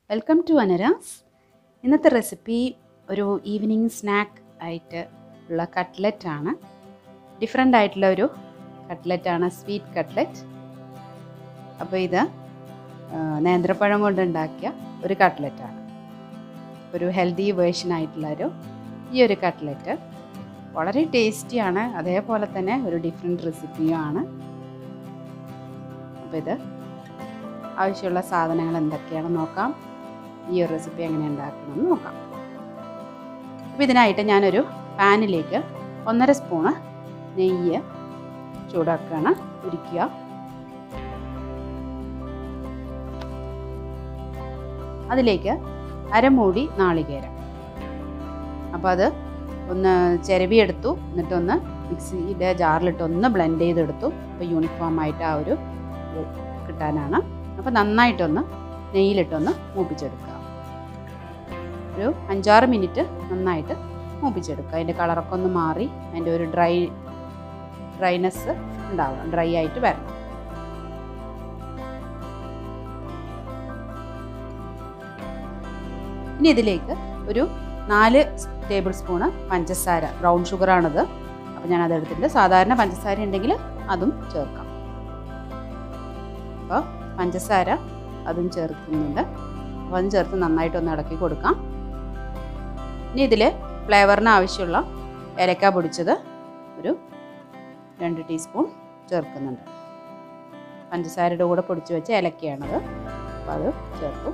welcome to അനരാസ് ഇന്നത്തെ recipe ഒരു evening snack ആയിട്ട് ഉള്ള കട്ട്ലറ്റ് ആണ് ഡിഫറെൻ്റ് ആയിട്ടുള്ള ഒരു കട്ട്ലറ്റ് ആണ് സ്വീറ്റ് കട്ട്ലറ്റ് അപ്പോൾ ഇത് ആ, നേന്ത്രപ്പഴം കൊണ്ട് ഉണ്ടാക്കിയ ഒരു കട്ട്ലറ്റാണ് ഒരു ഹെൽത്തി വേർഷൻ ആയിട്ടുള്ള ഒരു ഈ ഒരു കട്ട്ലറ്റ് വളരെ ടേസ്റ്റിയാണ് അതേപോലെ തന്നെ ഒരു ഡിഫറെൻറ്റ് റെസിപ്പിയും ആണ് അപ്പോൾ ഇത് ആവശ്യമുള്ള സാധനങ്ങൾ എന്തൊക്കെയാണെന്ന് നോക്കാം ഈ ഒരു റെസിപ്പി എങ്ങനെ ഉണ്ടാക്കണമെന്ന് നോക്കാം അപ്പോൾ ഇതിനായിട്ട് ഞാനൊരു പാനിലേക്ക് ഒന്നര സ്പൂണ് നെയ്യ് ചൂടാക്കുകയാണ് ഉരുക്കുക അതിലേക്ക് അരമൂടി നാളികേരം അപ്പോൾ അത് ഒന്ന് ചിരവിയെടുത്തു എന്നിട്ടൊന്ന് മിക്സിയുടെ ജാറിലിട്ട് ഒന്ന് ബ്ലെൻഡ് ചെയ്തെടുത്തു അപ്പോൾ യൂണിഫോം ആയിട്ട് ആ ഒരു ഇത് കിട്ടാനാണ് അപ്പോൾ നന്നായിട്ടൊന്ന് നെയ്യിലിട്ടൊന്ന് മൂപ്പിച്ചെടുക്കുക ഒരു അഞ്ചാറ് മിനിറ്റ് നന്നായിട്ട് മൂപ്പിച്ചെടുക്കുക അതിൻ്റെ കളറൊക്കെ ഒന്ന് മാറി അതിൻ്റെ ഒരു ഡ്രൈ ഡ്രൈനെസ് ഉണ്ടാവണം ഡ്രൈ ആയിട്ട് വരണം ഇനി ഇതിലേക്ക് ഒരു നാല് ടേബിൾ സ്പൂണ് പഞ്ചസാര ബ്രൗൺ ഷുഗറാണിത് അപ്പോൾ ഞാൻ അതെടുത്തിട്ടുണ്ട് സാധാരണ പഞ്ചസാര ഉണ്ടെങ്കിൽ അതും ചേർക്കാം അപ്പോൾ പഞ്ചസാര അതും ചേർക്കുന്നുണ്ട് അപ്പോൾ അതും ചേർത്ത് നന്നായിട്ടൊന്ന് ഇളക്കി കൊടുക്കാം ഇനി ഇതിൽ ഫ്ലേവറിന് ആവശ്യമുള്ള ഏലക്ക പൊടിച്ചത് ഒരു രണ്ട് ടീസ്പൂൺ ചേർക്കുന്നുണ്ട് പഞ്ചസാരയുടെ കൂടെ പൊടിച്ച് വെച്ച ഏലക്കയാണത് അപ്പോൾ അത് ചേർത്തു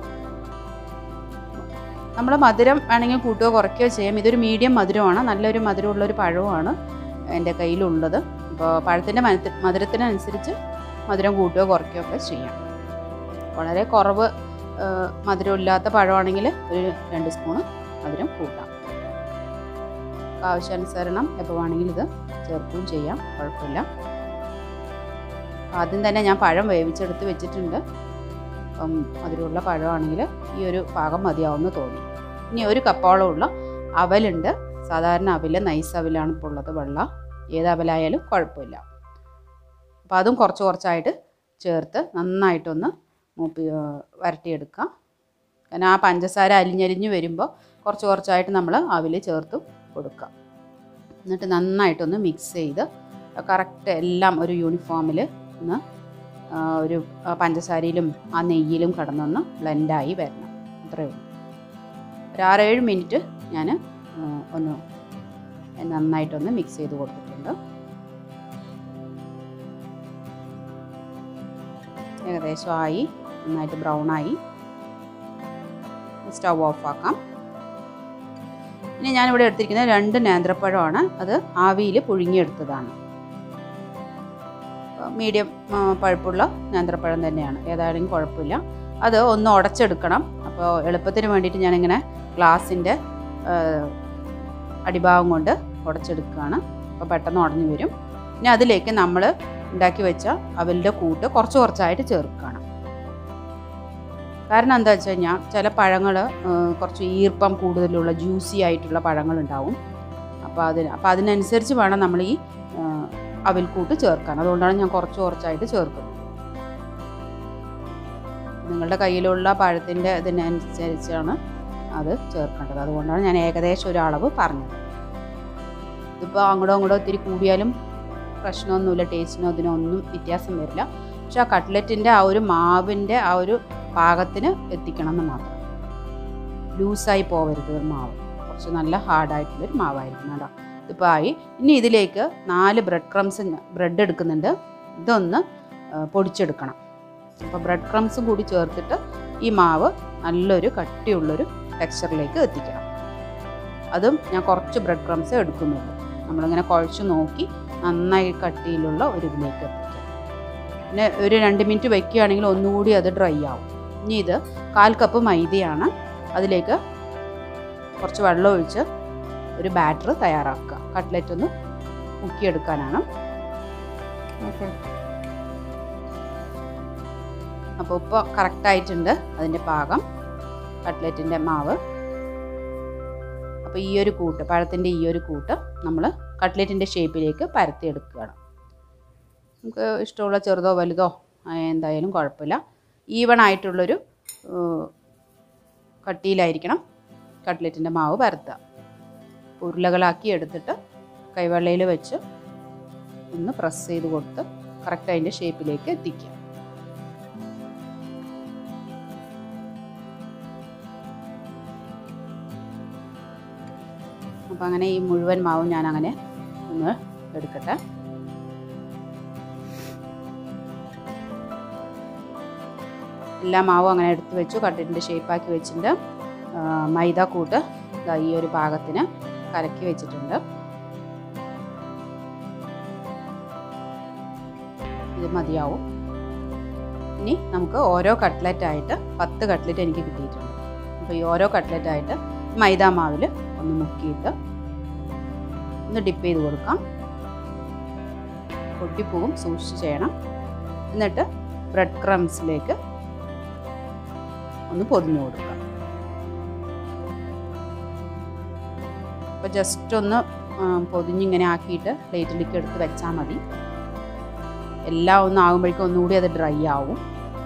നമ്മൾ മധുരം വേണമെങ്കിൽ കൂട്ടുകയോ കുറയ്ക്കുകയോ ചെയ്യാം ഇതൊരു മീഡിയം മധുരമാണ് നല്ലൊരു മധുരമുള്ള ഒരു പഴവുമാണ് എൻ്റെ കയ്യിലുള്ളത് അപ്പോൾ പഴത്തിൻ്റെ മധുരത്തിനനുസരിച്ച് മധുരം കൂട്ടുകയോ കുറയ്ക്കുകയോ ഒക്കെ ചെയ്യാം വളരെ കുറവ് ആ, മധുരമില്ലാത്ത പഴമാണെങ്കിൽ ഒരു രണ്ട് സ്പൂണ് മധുരം കൂട്ടാം ആവശ്യാനുസരണം എപ്പോൾ വേണമെങ്കിലും ഇത് ചേർക്കുകയും ചെയ്യാം കുഴപ്പമില്ല ആദ്യം തന്നെ ഞാൻ പഴം വേവിച്ചെടുത്ത് വെച്ചിട്ടുണ്ട് അപ്പം മധുരമുള്ള പഴമാണെങ്കിൽ ഈ ഒരു പാകം മതിയാവുമെന്ന് തോന്നി ഇനി ഒരു കപ്പോളമുള്ള അവലുണ്ട് സാധാരണ അവല് നൈസ് അവലാണ് ഇപ്പോൾ ഉള്ളത് വെള്ള ഏത് അവലായാലും കുഴപ്പമില്ല അപ്പോൾ അതും കുറച്ച് കുറച്ചായിട്ട് ചേർത്ത് നന്നായിട്ടൊന്ന് മൂപ്പി ആ, വരട്ടിയെടുക്കാം കാരണം ആ പഞ്ചസാര അലിഞ്ഞലിഞ്ഞ് വരുമ്പോൾ കുറച്ച് കുറച്ചായിട്ട് നമ്മൾ അവിൽ ചേർത്ത് കൊടുക്കുക എന്നിട്ട് നന്നായിട്ടൊന്ന് മിക്സ് ചെയ്ത് കറക്റ്റ് എല്ലാം ഒരു യൂണിഫോമിൽ ഒന്ന് ആ, ഒരു ആ, പഞ്ചസാരയിലും ആ നെയ്യിലും കടന്നൊന്ന് ബ്ലെൻഡായി വരണം അത്രയേ ഉള്ളൂ ഒരു ആറേഴ് മിനിറ്റ് ഞാൻ ഒന്ന് നന്നായിട്ടൊന്ന് മിക്സ് ചെയ്ത് കൊടുത്തിട്ടുണ്ട് ഏകദേശം ആയി നന്നായിട്ട് ബ്രൗൺ ആയി സ്റ്റവ് ഓഫ് ആക്കാം ഇനി ഞാനിവിടെ എടുത്തിരിക്കുന്നത് രണ്ട് നേന്ത്രപ്പഴമാണ് അത് ആവിയിൽ പുഴുങ്ങിയെടുത്തതാണ് മീഡിയം പഴുപ്പുള്ള നേന്ത്രപ്പഴം തന്നെയാണ് ഏതായാലും കുഴപ്പമില്ല അത് ഒന്ന് ഉടച്ചെടുക്കണം അപ്പോൾ എളുപ്പത്തിന് വേണ്ടിയിട്ട് ഞാനിങ്ങനെ ഗ്ലാസിൻ്റെ അടിഭാഗം കൊണ്ട് ഉടച്ചെടുക്കുകയാണ് അപ്പോൾ പെട്ടെന്ന് ഉടഞ്ഞു വരും ഇനി അതിലേക്ക് നമ്മൾ ഉണ്ടാക്കി വെച്ച അവലിൻ്റെ കൂട്ട് കുറച്ച് കുറച്ചായിട്ട് ചേർക്കുകയാണ് കാരണം എന്താ വെച്ച് കഴിഞ്ഞാൽ ചില പഴങ്ങൾ കുറച്ച് ഈർപ്പം കൂടുതലുള്ള ജ്യൂസി ആയിട്ടുള്ള പഴങ്ങളുണ്ടാവും അപ്പോൾ അതിന് അപ്പോൾ അതിനനുസരിച്ച് വേണം നമ്മൾ ഈ ആ, അവിൽക്കൂട്ട് ചേർക്കാൻ അതുകൊണ്ടാണ് ഞാൻ കുറച്ച് കുറച്ചായിട്ട് ചേർക്കുന്നത് നിങ്ങളുടെ കയ്യിലുള്ള പഴത്തിൻ്റെ ഇതിനനുസരിച്ചാണ് അത് ചേർക്കേണ്ടത് അതുകൊണ്ടാണ് ഞാൻ ഏകദേശം ഒരു അളവ് പറഞ്ഞത് ഇതിപ്പോൾ അങ്ങോട്ടോ അങ്ങോട്ടോ ഒത്തിരി കൂടിയാലും പ്രശ്നമൊന്നുമില്ല ടേസ്റ്റിനോ അതിനോ ഒന്നും വ്യത്യാസം വരില്ല പക്ഷെ ആ കട്ട്ലറ്റിൻ്റെ ആ ഒരു മാവിൻ്റെ ആ ഒരു പാകത്തിന് എത്തിക്കണം എന്ന് മാത്രം ലൂസായി പോകരുത് ഒരു മാവ് കുറച്ച് നല്ല ഹാർഡായിട്ടുള്ളൊരു മാവായിരിക്കണം കേട്ടോ ഇതിപ്പോൾ ആയി ഇനി ഇതിലേക്ക് നാല് ബ്രെഡ് ക്രംസ് ബ്രെഡ് എടുക്കുന്നുണ്ട് ഇതൊന്ന് ആ, പൊടിച്ചെടുക്കണം അപ്പോൾ ബ്രെഡ് ക്രംസും കൂടി ചേർത്തിട്ട് ഈ മാവ് നല്ലൊരു കട്ടിയുള്ളൊരു ടെക്സ്ചറിലേക്ക് എത്തിക്കണം അതും ഞാൻ കുറച്ച് ബ്രെഡ് ക്രംസ് എടുക്കുന്നുള്ളൂ നമ്മളിങ്ങനെ കുഴച്ച് നോക്കി നന്നായി കട്ടിയിലുള്ള ഒരു ഇതിലേക്ക് എത്തിക്കാം പിന്നെ ഒരു രണ്ട് മിനിറ്റ് വയ്ക്കുകയാണെങ്കിൽ ഒന്നുകൂടി അത് ഡ്രൈ ആവും ഇനി ഇത് കാൽ കപ്പ് മൈദയാണ് അതിലേക്ക് കുറച്ച് വെള്ളം ഒഴിച്ച് ഒരു ബാറ്റർ തയ്യാറാക്കുക കട്ട്ലറ്റ് ഒന്ന് മുക്കിയെടുക്കാനാണ് അപ്പോൾ ഇപ്പോൾ കറക്റ്റായിട്ടുണ്ട് അതിൻ്റെ പാകം കട്ട്ലറ്റിൻ്റെ മാവ് അപ്പോൾ ഈ ഒരു കൂട്ട് പഴത്തിൻ്റെ ഈ ഒരു കൂട്ട് നമ്മൾ കട്ട്ലറ്റിൻ്റെ ഷേപ്പിലേക്ക് പരത്തിയെടുക്കുകയാണ് നമുക്ക് ഇഷ്ടമുള്ള ചെറുതോ വലുതോ ആ, എന്തായാലും കുഴപ്പമില്ല ഈവൺ ആയിട്ടുള്ളൊരു കട്ടിയിലായിരിക്കണം കട്ട്ലറ്റിൻ്റെ മാവ് പരത്തുക ഉരുളകളാക്കി എടുത്തിട്ട് കൈവെള്ളയിൽ വെച്ച് ഒന്ന് പ്രസ് ചെയ്ത് കൊടുത്ത് കറക്റ്റ് അതിൻ്റെ ഷേപ്പിലേക്ക് എത്തിക്കുക അപ്പം അങ്ങനെ ഈ മുഴുവൻ മാവും ഞാൻ അങ്ങനെ ഒന്ന് എടുക്കട്ടെ എല്ലാ മാവും അങ്ങനെ എടുത്ത് വെച്ചു കട്ടിൻ്റെ ഷേപ്പാക്കി വെച്ചിട്ടുണ്ട് ആ, മൈദ കൂട്ട് ദാ ഈ ഒരു പാകത്തിന് കലക്കി വെച്ചിട്ടുണ്ട് ഇത് മതിയാവും ഇനി നമുക്ക് ഓരോ കട്ട്ലറ്റായിട്ട് പത്ത് കട്ട്ലറ്റ് എനിക്ക് കിട്ടിയിട്ടുണ്ട് അപ്പോൾ ഈ ഓരോ കട്ട്ലറ്റായിട്ട് മൈദാ മാവിൽ ഒന്ന് മുക്കിയിട്ട് ഒന്ന് ഡിപ്പ് ചെയ്ത് കൊടുക്കാം പൊട്ടിപ്പോവും സൂക്ഷിച്ച് ചെയ്യണം എന്നിട്ട് ബ്രെഡ് ക്രംസിലേക്ക് ഒന്ന് പൊതിഞ്ഞു കൊടുക്കാം അപ്പോൾ ജസ്റ്റ് ഒന്ന് ആ, പൊതിഞ്ഞിങ്ങനെ ആക്കിയിട്ട് പ്ലേറ്റിലേക്ക് എടുത്ത് വെച്ചാൽ മതി എല്ലാം ഒന്ന് ആകുമ്പോഴേക്കും ഒന്നുകൂടി അത് ഡ്രൈ ആവും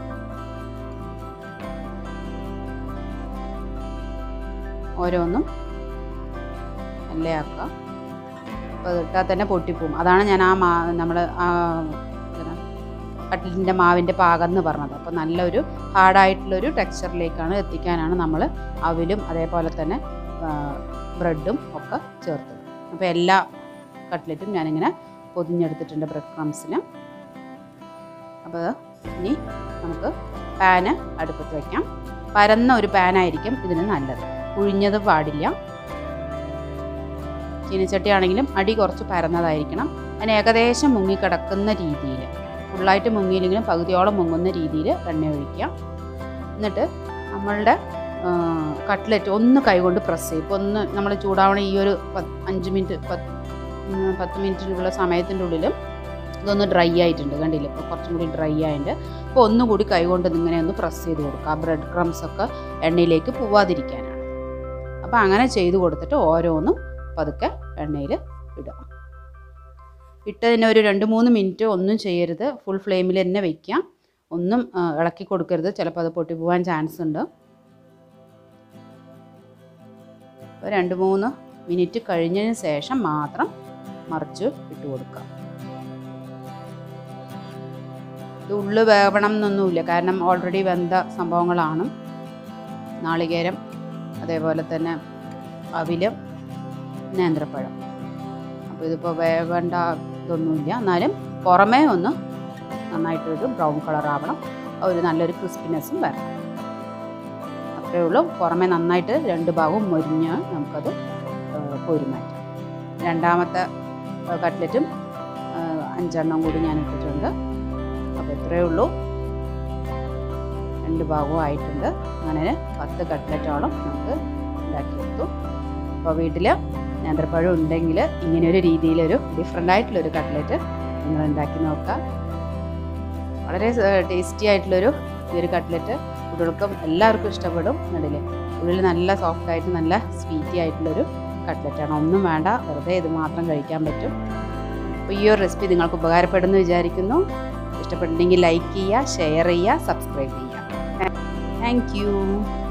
ഓരോന്നും നല്ല ആക്കുക അപ്പോൾ അത് ഇട്ടാൽ തന്നെ പൊട്ടിപ്പോവും അതാണ് ഞാൻ ആ മാ നമ്മൾ ആ കട്ടിലിൻ്റെ മാവിൻ്റെ പാകം എന്ന് പറഞ്ഞത് അപ്പോൾ നല്ലൊരു ഹാർഡായിട്ടുള്ളൊരു ടെക്സ്ചറിലേക്കാണ് എത്തിക്കാനാണ് നമ്മൾ അവിലും അതേപോലെ തന്നെ ബ്രെഡും ഒക്കെ ചേർത്തത് അപ്പോൾ എല്ലാ കട്ട്ലറ്റും ഞാനിങ്ങനെ പൊതിഞ്ഞെടുത്തിട്ടുണ്ട് ബ്രെഡ് ക്രംസിന് അപ്പോൾ ഇനി നമുക്ക് പാന് അടുപ്പത്ത് വയ്ക്കാം പരന്ന ഒരു പാനായിരിക്കും ഇതിന് നല്ലത് കുഴിഞ്ഞത് പാടില്ല ചീനിച്ചട്ടി ആണെങ്കിലും അടി കുറച്ച് പരന്നതായിരിക്കണം അതിന് ഏകദേശം മുങ്ങിക്കിടക്കുന്ന രീതിയിൽ ഫുള്ളായിട്ട് മുങ്ങിയില്ലെങ്കിലും പകുതിയോളം മുങ്ങുന്ന രീതിയിൽ എണ്ണ ഒഴിക്കുക എന്നിട്ട് നമ്മളുടെ കട്ട്ലറ്റ് ഒന്ന് കൈകൊണ്ട് പ്രസ് ചെയ്യും ഇപ്പോൾ ഒന്ന് നമ്മൾ ചൂടാവണ ഈ ഒരു പത്ത് അഞ്ച് മിനിറ്റ് പത്ത് ഉം, പത്ത് മിനിറ്റിലുള്ള സമയത്തിൻ്റെ ഉള്ളിലും ഇതൊന്ന് ഡ്രൈ ആയിട്ടുണ്ട് കണ്ടില്ലേ ഇപ്പോൾ കുറച്ചും കൂടി ഡ്രൈ ആയിട്ടുണ്ട് അപ്പോൾ ഒന്നുകൂടി കൈകൊണ്ട് ഇങ്ങനെ ഒന്ന് പ്രസ് ചെയ്ത് കൊടുക്കുക ആ ബ്രെഡ് ക്രംസ് ഒക്കെ എണ്ണയിലേക്ക് പോവാതിരിക്കാനാണ് അപ്പോൾ അങ്ങനെ ചെയ്ത് കൊടുത്തിട്ട് ഓരോന്നും പതുക്കെ എണ്ണയിൽ ഇടുക ഇട്ടതിന് ഒരു രണ്ട് മൂന്ന് മിനിറ്റ് ഒന്നും ചെയ്യരുത് ഫുൾ ഫ്ലെയിമിൽ തന്നെ വെക്കുക ഒന്നും ആ, ഇളക്കി കൊടുക്കരുത് ചിലപ്പോൾ അത് പൊട്ടിപ്പോവാൻ ചാൻസ് ഉണ്ട് അപ്പോൾ രണ്ട് മൂന്ന് മിനിറ്റ് കഴിഞ്ഞതിന് ശേഷം മാത്രം മറിച്ച് ഇട്ട് കൊടുക്കുക ഇത് ഉള്ളു വേവണം എന്നൊന്നുമില്ല കാരണം ഓൾറെഡി വെന്ത സംഭവങ്ങളാണ് നാളികേരം അതേപോലെ തന്നെ അവില് നേന്ത്രപ്പഴം അപ്പോൾ ഇതിപ്പോൾ വേവേണ്ട ഇതൊന്നുമില്ല എന്നാലും പുറമേ ഒന്ന് നന്നായിട്ടൊരു ബ്രൗൺ കളർ ആവണം ഒരു നല്ലൊരു ക്രിസ്പിനെസ്സും വരണം അത്രയേ ഉള്ളൂ പുറമേ നന്നായിട്ട് രണ്ട് ഭാഗവും മൊരിഞ്ഞ് നമുക്കത് കോരി മാറ്റാം രണ്ടാമത്തെ കട്ട്ലറ്റും അഞ്ചെണ്ണം കൂടി ഞാൻ ഇട്ടിട്ടുണ്ട് അപ്പോൾ ഇത്രയേ ഉള്ളൂ രണ്ട് ഭാഗവും ആയിട്ടുണ്ട് അങ്ങനെ പത്ത് കട്ട്ലറ്റോളം നമുക്ക് ഉണ്ടാക്കിയെടുത്തു അപ്പോൾ വീട്ടിൽ നേന്ത്രപ്പഴം ഉണ്ടെങ്കിൽ ഇങ്ങനെയൊരു രീതിയിലൊരു ഡിഫറെൻ്റ് ആയിട്ടുള്ളൊരു കട്ട്ലറ്റ് നിങ്ങൾ ഉണ്ടാക്കി നോക്കുക വളരെ ടേസ്റ്റി ആയിട്ടുള്ളൊരു ഈ ഒരു കട്ട്ലറ്റ് കുട്ടികൾക്കും എല്ലാവർക്കും ഇഷ്ടപ്പെടും കണ്ടില്ലേ ഉള്ളിൽ നല്ല സോഫ്റ്റ് ആയിട്ട് നല്ല സ്വീറ്റി ആയിട്ടുള്ളൊരു കട്ട്ലറ്റാണ് ഒന്നും വേണ്ട വെറുതെ ഇത് മാത്രം കഴിക്കാൻ പറ്റും അപ്പോൾ ഈ ഒരു റെസിപ്പി നിങ്ങൾക്ക് ഉപകാരപ്പെടുമെന്ന് വിചാരിക്കുന്നു ഇഷ്ടപ്പെട്ടിട്ടുണ്ടെങ്കിൽ ലൈക്ക് ചെയ്യുക ഷെയർ ചെയ്യുക സബ്സ്ക്രൈബ് ചെയ്യുക താങ്ക് യു